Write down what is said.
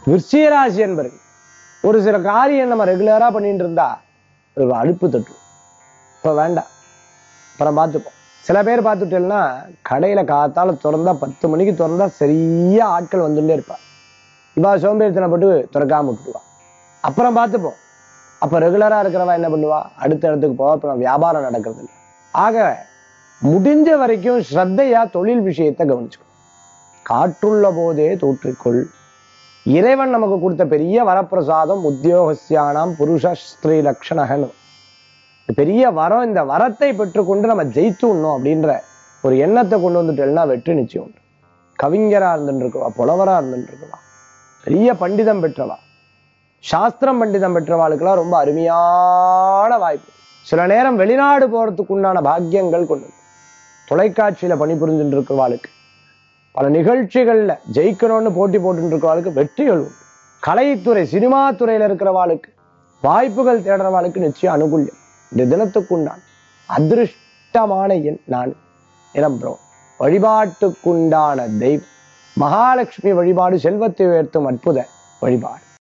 விருச்சிகராசி என்பர்கள் ஒரு சில காரியம் நம்ம ரெகுலரா பண்ணிட்டு இருந்தா ஒரு அலுப்பு தட்டும் இப்ப வேண்டாம் அப்புறம் பார்த்துப்போம் சில பேர் பார்த்துட்டேன்னா கடையில காத்தால திறந்தா பத்து மணிக்கு திறந்தா சரியா ஆட்கள் வந்துட்டே இருப்பா இவா சோம்பேறித்தனப்பட்டு திறக்காம விட்டுடுவா அப்புறம் பார்த்துப்போம் அப்ப ரெகுலரா இருக்கிறவா என்ன பண்ணுவா அடுத்த இடத்துக்கு போவா அப்புறம் வியாபாரம் நடக்கிறது இல்லை ஆக முடிஞ்ச வரைக்கும் ஸ்ரத்தையா தொழில் விஷயத்தை கவனிச்சுக்கணும் காற்றுள்ள போதே தோற்றிக்கொள் இறைவன் நமக்கு கொடுத்த பெரிய வரப்பிரசாதம் உத்தியோகஸ்யானாம் புருஷ ஸ்திரீ லக்ஷணகன் பெரிய வரம் இந்த வரத்தை பெற்றுக்கொண்டு நம்ம ஜெயித்துடணும் அப்படின்ற ஒரு எண்ணத்தை கொண்டு வந்துட்டேன்னா வெற்றி நிச்சயம் உண்டு கவிஞரா இருந்துட்டு இருக்கவா புலவரா இருந்துட்டு இருக்கவா பெரிய பண்டிதம் பெற்றவா சாஸ்திரம் பண்டிதம் பெற்றவாளுக்கெல்லாம் ரொம்ப அருமையான வாய்ப்பு சில நேரம் வெளிநாடு போறதுக்கு உண்டான பாக்கியங்கள் கொண்டு வரும். தொலைக்காட்சியில பணிபுரிஞ்சுட்டு இருக்கிறவாளுக்கு பல நிகழ்ச்சிகள்ல ஜெயிக்கணும்னு போட்டி போட்டு இருக்கிறவாளுக்கு வெற்றிகள் உண்டு கலைத்துறை சினிமா துறையில இருக்கிறவாளுக்கு வாய்ப்புகள் தேடுறவாளுக்கு நிச்சயம் அனுகூல்யம் இந்த தினத்துக்குண்டான் அதிருஷ்டமான எண் நான் நிரம்புறோம் வழிபாட்டுக்குண்டான தெய்வம் மகாலட்சுமி வழிபாடு செல்வத்தை உயர்த்தும் அற்புத வழிபாடு